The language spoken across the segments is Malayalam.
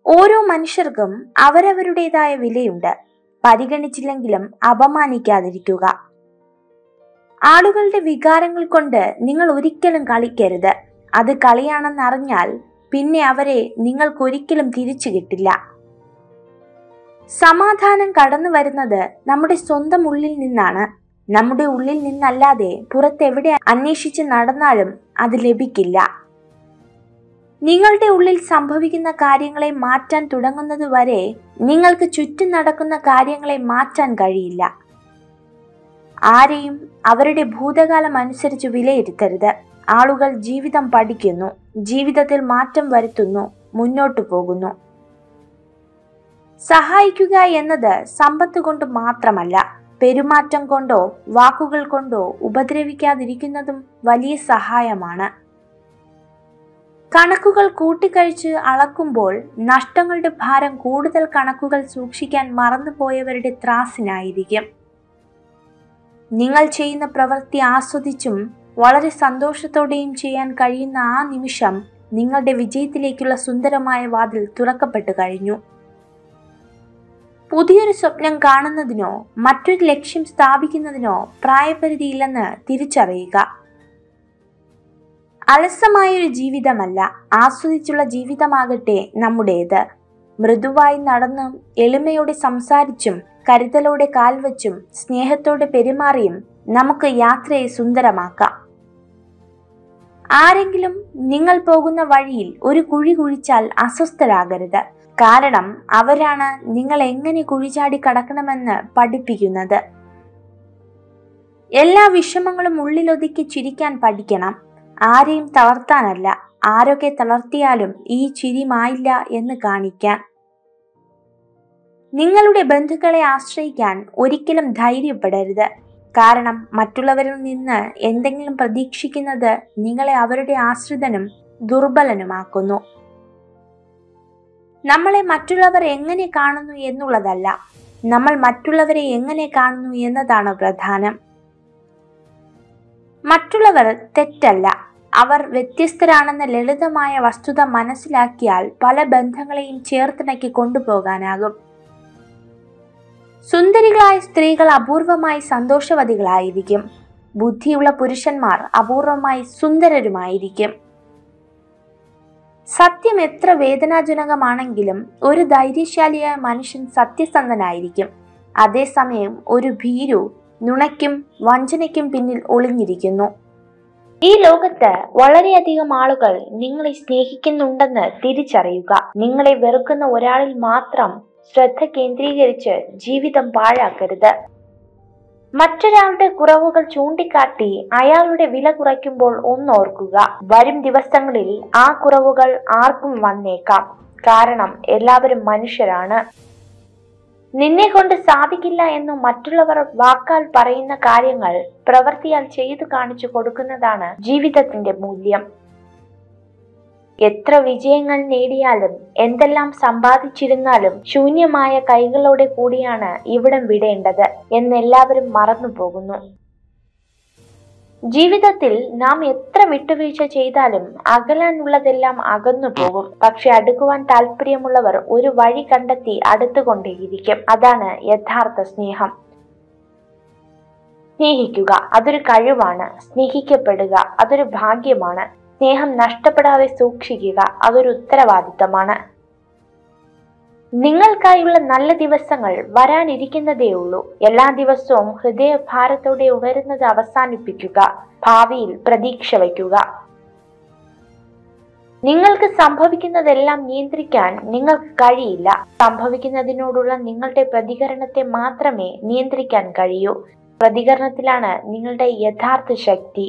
ഓരോ മനുഷ്യർക്കും അവരവരുടേതായ വിലയുണ്ട് പരിഗണിച്ചില്ലെങ്കിലും അപമാനിക്കാതിരിക്കുക ആളുകളുടെ വികാരങ്ങൾ കൊണ്ട് നിങ്ങൾ ഒരിക്കലും കളിക്കരുത് അത് കളിയാണെന്നറിഞ്ഞാൽ പിന്നെ അവരെ നിങ്ങൾക്കൊരിക്കലും തിരിച്ചു കിട്ടില്ല സമാധാനം കടന്നു വരുന്നത് നമ്മുടെ സ്വന്തം ഉള്ളിൽ നിന്നാണ് നമ്മുടെ ഉള്ളിൽ നിന്നല്ലാതെ പുറത്തെവിടെ അന്വേഷിച്ച് നടന്നാലും അത് ലഭിക്കില്ല നിങ്ങളുടെ ഉള്ളിൽ സംഭവിക്കുന്ന കാര്യങ്ങളെ മാറ്റാൻ തുടങ്ങുന്നത് വരെ നിങ്ങൾക്ക് ചുറ്റും നടക്കുന്ന കാര്യങ്ങളെ മാറ്റാൻ കഴിയില്ല ആരെയും അവരുടെ ഭൂതകാലം അനുസരിച്ച് വിലയിരുത്തരുത് ആളുകൾ ജീവിതം പഠിക്കുന്നു ജീവിതത്തിൽ മാറ്റം വരുത്തുന്നു മുന്നോട്ടു പോകുന്നു സഹായിക്കുക എന്നത് സമ്പത്ത് കൊണ്ട് മാത്രമല്ല പെരുമാറ്റം കൊണ്ടോ വാക്കുകൾ കൊണ്ടോ ഉപദ്രവിക്കാതിരിക്കുന്നതും വലിയ സഹായമാണ് കണക്കുകൾ കൂട്ടിക്കഴിച്ച് അളക്കുമ്പോൾ നഷ്ടങ്ങളുടെ ഭാരം കൂടുതൽ കണക്കുകൾ സൂക്ഷിക്കാൻ മറന്നുപോയവരുടെ ത്രാസിനായിരിക്കും നിങ്ങൾ ചെയ്യുന്ന പ്രവൃത്തി ആസ്വദിച്ചും വളരെ സന്തോഷത്തോടെയും ചെയ്യാൻ കഴിയുന്ന ആ നിമിഷം നിങ്ങളുടെ വിജയത്തിലേക്കുള്ള സുന്ദരമായ വാതിൽ തുറക്കപ്പെട്ടു കഴിഞ്ഞു പുതിയൊരു സ്വപ്നം കാണുന്നതിനോ മറ്റൊരു ലക്ഷ്യം സ്ഥാപിക്കുന്നതിനോ പ്രായപരിധിയില്ലെന്ന് തിരിച്ചറിയുക അലസമായൊരു ജീവിതമല്ല ആസ്വദിച്ചുള്ള ജീവിതമാകട്ടെ നമ്മുടേത് മൃദുവായി നടന്നും എളിമയോടെ സംസാരിച്ചും കരുതലോടെ കാൽവച്ചും സ്നേഹത്തോടെ പെരുമാറിയും നമുക്ക് യാത്രയെ സുന്ദരമാക്കാം ആരെങ്കിലും നിങ്ങൾ പോകുന്ന വഴിയിൽ ഒരു കുഴി കുഴിച്ചാൽ അസ്വസ്ഥരാകരുത് കാരണം അവരാണ് നിങ്ങൾ എങ്ങനെ കുഴിചാടി കടക്കണമെന്ന് പഠിപ്പിക്കുന്നത് എല്ലാ വിഷമങ്ങളും ഉള്ളിലൊതുക്കി ചിരിക്കാൻ പഠിക്കണം ആരെയും തളർത്താനല്ല ആരൊക്കെ തളർത്തിയാലും ഈ ചിരി മായില്ല എന്ന് കാണിക്കാൻ നിങ്ങളുടെ ബന്ധുക്കളെ ആശ്രയിക്കാൻ ഒരിക്കലും ധൈര്യപ്പെടരുത് കാരണം മറ്റുള്ളവരിൽ നിന്ന് എന്തെങ്കിലും പ്രതീക്ഷിക്കുന്നത് നിങ്ങളെ അവരുടെ ആശ്രിതനും ദുർബലനുമാക്കുന്നു നമ്മളെ മറ്റുള്ളവർ എങ്ങനെ കാണുന്നു എന്നുള്ളതല്ല നമ്മൾ മറ്റുള്ളവരെ എങ്ങനെ കാണുന്നു എന്നതാണ് പ്രധാനം മറ്റുള്ളവർ തെറ്റല്ല അവർ വ്യത്യസ്തരാണെന്ന ലളിതമായ വസ്തുത മനസ്സിലാക്കിയാൽ പല ബന്ധങ്ങളെയും ചേർത്തിണക്കി കൊണ്ടുപോകാനാകും സുന്ദരികളായ സ്ത്രീകൾ അപൂർവമായി സന്തോഷവതികളായിരിക്കും ബുദ്ധിയുള്ള പുരുഷന്മാർ അപൂർവമായി സുന്ദരരുമായിരിക്കും സത്യം എത്ര വേദനാജനകമാണെങ്കിലും ഒരു ധൈര്യശാലിയായ മനുഷ്യൻ സത്യസന്ധനായിരിക്കും അതേസമയം ഒരു ഭീരു നുണയ്ക്കും വഞ്ചനയ്ക്കും പിന്നിൽ ഒളിഞ്ഞിരിക്കുന്നു ഈ ലോകത്ത് വളരെയധികം ആളുകൾ നിങ്ങളെ സ്നേഹിക്കുന്നുണ്ടെന്ന് തിരിച്ചറിയുക നിങ്ങളെ വെറുക്കുന്ന ഒരാളിൽ മാത്രം ശ്രദ്ധ കേന്ദ്രീകരിച്ച് ജീവിതം പാഴാക്കരുത് മറ്റൊരാളുടെ കുറവുകൾ ചൂണ്ടിക്കാട്ടി അയാളുടെ വില കുറയ്ക്കുമ്പോൾ ഒന്നോർക്കുക വരും ദിവസങ്ങളിൽ ആ കുറവുകൾ ആർക്കും വന്നേക്കാം കാരണം എല്ലാവരും മനുഷ്യരാണ് നിന്നെ കൊണ്ട് സാധിക്കില്ല എന്നു മറ്റുള്ളവർ വാക്കാൽ പറയുന്ന കാര്യങ്ങൾ പ്രവൃത്തിയാൽ ചെയ്തു കാണിച്ചു കൊടുക്കുന്നതാണ് ജീവിതത്തിന്റെ മൂല്യം എത്ര വിജയങ്ങൾ നേടിയാലും എന്തെല്ലാം സമ്പാദിച്ചിരുന്നാലും ശൂന്യമായ കൈകളോടെ കൂടിയാണ് ഇവിടം വിടേണ്ടത് എന്നെല്ലാവരും മറന്നുപോകുന്നു ജീവിതത്തിൽ നാം എത്ര വിട്ടുവീഴ്ച ചെയ്താലും അകലാനുള്ളതെല്ലാം അകന്നു പോകും പക്ഷെ അടുക്കുവാൻ താല്പര്യമുള്ളവർ ഒരു വഴി കണ്ടെത്തി അടുത്തുകൊണ്ടേയിരിക്കും അതാണ് യഥാർത്ഥ സ്നേഹം സ്നേഹിക്കുക അതൊരു കഴിവാണ് സ്നേഹിക്കപ്പെടുക അതൊരു ഭാഗ്യമാണ് സ്നേഹം നഷ്ടപ്പെടാതെ സൂക്ഷിക്കുക അതൊരു ഉത്തരവാദിത്തമാണ് നിങ്ങൾക്കായുള്ള നല്ല ദിവസങ്ങൾ വരാനിരിക്കുന്നതേ ഉള്ളൂ എല്ലാ ദിവസവും ഹൃദയഭാരത്തോടെ ഉണരുന്നത് അവസാനിപ്പിക്കുക ഭാവിയിൽ പ്രതീക്ഷ വയ്ക്കുക നിങ്ങൾക്ക് സംഭവിക്കുന്നതെല്ലാം നിയന്ത്രിക്കാൻ നിങ്ങൾക്ക് കഴിയില്ല സംഭവിക്കുന്നതിനോടുള്ള നിങ്ങളുടെ പ്രതികരണത്തെ മാത്രമേ നിയന്ത്രിക്കാൻ കഴിയൂ പ്രതികരണത്തിലാണ് നിങ്ങളുടെ യഥാർത്ഥ ശക്തി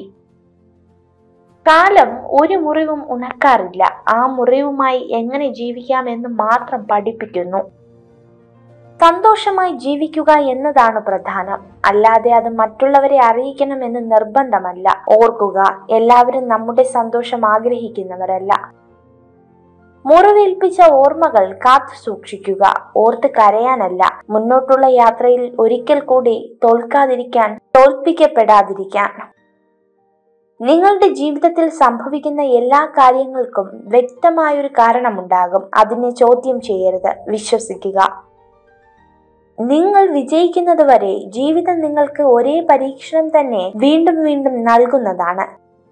കാലം ഒരു മുറിവും ഉണക്കാറില്ല ആ മുറിവുമായി എങ്ങനെ ജീവിക്കാമെന്ന് മാത്രം പഠിപ്പിക്കുന്നു സന്തോഷമായി ജീവിക്കുക എന്നതാണ് പ്രധാനം അല്ലാതെ അത് മറ്റുള്ളവരെ അറിയിക്കണമെന്ന് നിർബന്ധമല്ല ഓർക്കുക എല്ലാവരും നമ്മുടെ സന്തോഷം ആഗ്രഹിക്കുന്നവരല്ല മുറിവേൽപ്പിച്ച ഓർമ്മകൾ കാത്തു സൂക്ഷിക്കുക ഓർത്ത് കരയാനല്ല മുന്നോട്ടുള്ള യാത്രയിൽ ഒരിക്കൽ കൂടി തോൽക്കാതിരിക്കാൻ തോൽപ്പിക്കപ്പെടാതിരിക്കാൻ നിങ്ങളുടെ ജീവിതത്തിൽ സംഭവിക്കുന്ന എല്ലാ കാര്യങ്ങൾക്കും വ്യക്തമായൊരു കാരണമുണ്ടാകും അതിനെ ചോദ്യം ചെയ്യരുത് വിശ്വസിക്കുക നിങ്ങൾ വിജയിക്കുന്നതുവരെ ജീവിതം നിങ്ങൾക്ക് ഒരേ പരീക്ഷണം തന്നെ വീണ്ടും വീണ്ടും നൽകുന്നതാണ്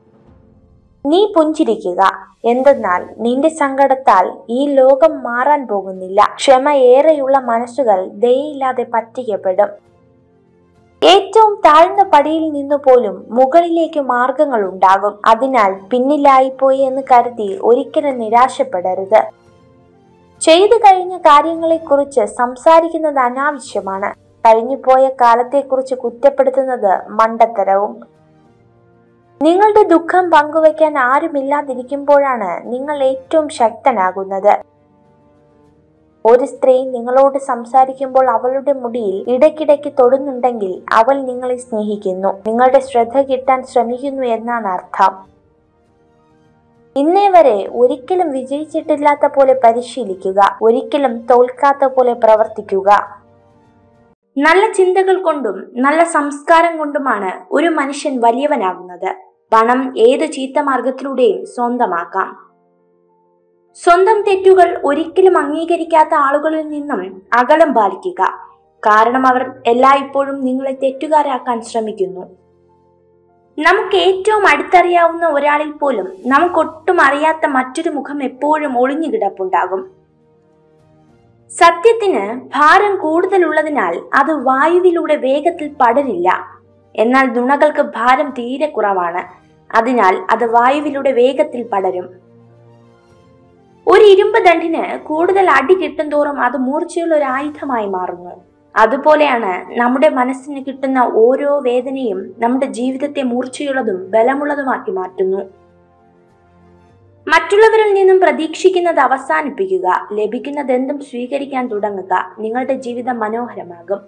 നീ പുഞ്ചിരിക്കുക എന്തെന്നാൽ നിന്റെ സങ്കടത്താൽ ഈ ലോകം മാറാൻ പോകുന്നില്ല ക്ഷമ ഏറെയുള്ള മനസ്സുകൾ ദയയില്ലാതെ പറ്റിക്കപ്പെടും ഏറ്റവും താഴ്ന്ന പടിയിൽ നിന്നു പോലും മുകളിലേക്ക് മാർഗങ്ങൾ ഉണ്ടാകും അതിനാൽ പിന്നിലായിപ്പോയി എന്ന് കരുതി ഒരിക്കലും നിരാശപ്പെടരുത് ചെയ്തു കഴിഞ്ഞ കാര്യങ്ങളെക്കുറിച്ച് സംസാരിക്കുന്നത് അനാവശ്യമാണ് കഴിഞ്ഞുപോയ കാലത്തെക്കുറിച്ച് കുറ്റപ്പെടുത്തുന്നത് മണ്ടത്തരവും നിങ്ങളുടെ ദുഃഖം പങ്കുവയ്ക്കാൻ ആരുമില്ലാതിരിക്കുമ്പോഴാണ് നിങ്ങൾ ഏറ്റവും ശക്തനാകുന്നത് ഒരു സ്ത്രീ നിങ്ങളോട് സംസാരിക്കുമ്പോൾ അവളുടെ മുടിയിൽ ഇടയ്ക്കിടയ്ക്ക് തൊടുന്നുണ്ടെങ്കിൽ അവൾ നിങ്ങളെ സ്നേഹിക്കുന്നു നിങ്ങളുടെ ശ്രദ്ധ കിട്ടാൻ ശ്രമിക്കുന്നു എന്നാണ് അർത്ഥം ഇന്നേ വരെ ഒരിക്കലും വിജയിച്ചിട്ടില്ലാത്ത പോലെ പരിശീലിക്കുക ഒരിക്കലും തോൽക്കാത്ത പോലെ പ്രവർത്തിക്കുക നല്ല ചിന്തകൾ കൊണ്ടും നല്ല സംസ്കാരം കൊണ്ടുമാണ് ഒരു മനുഷ്യൻ വലിയവനാകുന്നത് പണം ഏത് ചീത്ത മാർഗത്തിലൂടെയും സ്വന്തമാക്കാം സ്വന്തം തെറ്റുകൾ ഒരിക്കലും അംഗീകരിക്കാത്ത ആളുകളിൽ നിന്നും അകലം പാലിക്കുക കാരണം അവർ എല്ലായ്പ്പോഴും നിങ്ങളെ തെറ്റുകാരാക്കാൻ ശ്രമിക്കുന്നു നമുക്ക് ഏറ്റവും അടുത്തറിയാവുന്ന ഒരാളിൽ പോലും നമുക്കൊട്ടും അറിയാത്ത മറ്റൊരു മുഖം എപ്പോഴും ഒളിഞ്ഞു കിടപ്പുണ്ടാകും സത്യത്തിന് ഭാരം കൂടുതലുള്ളതിനാൽ അത് വായുവിലൂടെ വേഗത്തിൽ പടരില്ല എന്നാൽ നുണകൾക്ക് ഭാരം തീരെ കുറവാണ് അതിനാൽ അത് വായുവിലൂടെ വേഗത്തിൽ പടരും ഒരു ഇരുമ്പ് ദണ്ഡിന് കൂടുതൽ അടി കിട്ടുന്തോറും അത് മൂർച്ചയുള്ള ഒരു ആയുധമായി മാറുന്നു അതുപോലെയാണ് നമ്മുടെ മനസ്സിന് കിട്ടുന്ന ഓരോ വേദനയും നമ്മുടെ ജീവിതത്തെ മൂർച്ചയുള്ളതും ബലമുള്ളതുമാക്കി മാറ്റുന്നു മറ്റുള്ളവരിൽ നിന്നും പ്രതീക്ഷിക്കുന്നത് അവസാനിപ്പിക്കുക ലഭിക്കുന്നതെന്തും സ്വീകരിക്കാൻ തുടങ്ങുക നിങ്ങളുടെ ജീവിതം മനോഹരമാകും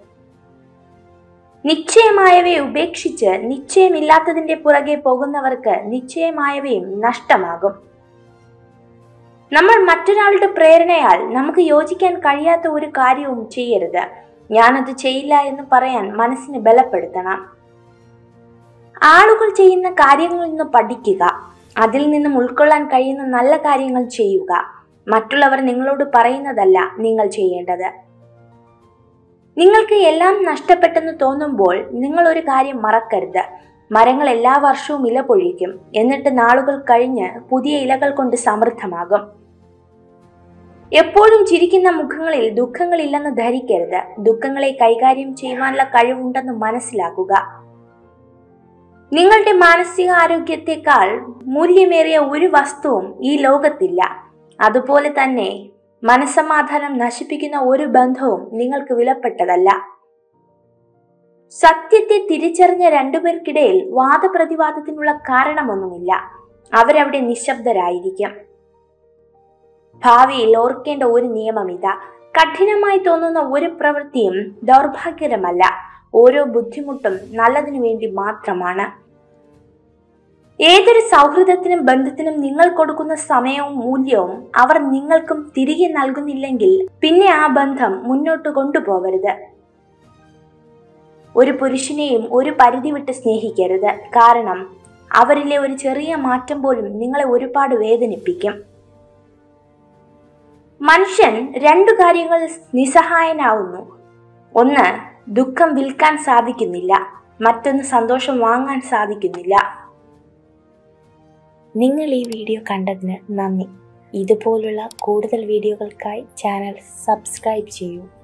നിശ്ചയമായവയെ ഉപേക്ഷിച്ച് നിശ്ചയമില്ലാത്തതിന്റെ പുറകെ പോകുന്നവർക്ക് നിശ്ചയമായവയും നഷ്ടമാകും നമ്മൾ മറ്റൊരാളുടെ പ്രേരണയാൽ നമുക്ക് യോജിക്കാൻ കഴിയാത്ത ഒരു കാര്യവും ചെയ്യരുത് ഞാനത് ചെയ്യില്ല എന്ന് പറയാൻ മനസ്സിനെ ബലപ്പെടുത്തണം ആളുകൾ ചെയ്യുന്ന കാര്യങ്ങളിൽ നിന്ന് പഠിക്കുക അതിൽ നിന്നും ഉൾക്കൊള്ളാൻ കഴിയുന്ന നല്ല കാര്യങ്ങൾ ചെയ്യുക മറ്റുള്ളവർ നിങ്ങളോട് പറയുന്നതല്ല നിങ്ങൾ ചെയ്യേണ്ടത് നിങ്ങൾക്ക് എല്ലാം നഷ്ടപ്പെട്ടെന്ന് തോന്നുമ്പോൾ നിങ്ങൾ ഒരു കാര്യം മറക്കരുത് മരങ്ങൾ എല്ലാ വർഷവും ഇല പൊഴിക്കും എന്നിട്ട് നാളുകൾ കഴിഞ്ഞ് പുതിയ ഇലകൾ കൊണ്ട് സമൃദ്ധമാകും എപ്പോഴും ചിരിക്കുന്ന മുഖങ്ങളിൽ ദുഃഖങ്ങളില്ലെന്ന് ധരിക്കരുത് ദുഃഖങ്ങളെ കൈകാര്യം ചെയ്യുവാനുള്ള കഴിവുണ്ടെന്ന് മനസ്സിലാക്കുക നിങ്ങളുടെ മാനസിക ആരോഗ്യത്തെക്കാൾ മൂല്യമേറിയ ഒരു വസ്തുവും ഈ ലോകത്തില്ല അതുപോലെ തന്നെ മനസമാധാനം നശിപ്പിക്കുന്ന ഒരു ബന്ധവും നിങ്ങൾക്ക് വിലപ്പെട്ടതല്ല സത്യത്തെ തിരിച്ചറിഞ്ഞ രണ്ടുപേർക്കിടയിൽ വാദപ്രതിവാദത്തിനുള്ള കാരണമൊന്നുമില്ല അവരവിടെ നിശബ്ദരായിരിക്കും ഭാവിയിൽ ഓർക്കേണ്ട ഒരു നിയമം ഇതാ കഠിനമായി തോന്നുന്ന ഒരു പ്രവൃത്തിയും ദൗർഭാഗ്യകരമല്ല ഓരോ ബുദ്ധിമുട്ടും നല്ലതിനു വേണ്ടി മാത്രമാണ് ഏതൊരു സൗഹൃദത്തിനും ബന്ധത്തിനും നിങ്ങൾ കൊടുക്കുന്ന സമയവും മൂല്യവും അവർ നിങ്ങൾക്കും തിരികെ നൽകുന്നില്ലെങ്കിൽ പിന്നെ ആ ബന്ധം മുന്നോട്ട് കൊണ്ടുപോകരുത് ഒരു പുരുഷനെയും ഒരു പരിധി വിട്ട് സ്നേഹിക്കരുത് കാരണം അവരിലെ ഒരു ചെറിയ മാറ്റം പോലും നിങ്ങളെ ഒരുപാട് വേദനിപ്പിക്കും മനുഷ്യൻ രണ്ടു കാര്യങ്ങൾ നിസ്സഹായനാവുന്നു ഒന്ന് ദുഃഖം വിൽക്കാൻ സാധിക്കുന്നില്ല മറ്റൊന്ന് സന്തോഷം വാങ്ങാൻ സാധിക്കുന്നില്ല നിങ്ങൾ ഈ വീഡിയോ കണ്ടതിന് നന്ദി ഇതുപോലുള്ള കൂടുതൽ വീഡിയോകൾക്കായി ചാനൽ സബ്സ്ക്രൈബ് ചെയ്യൂ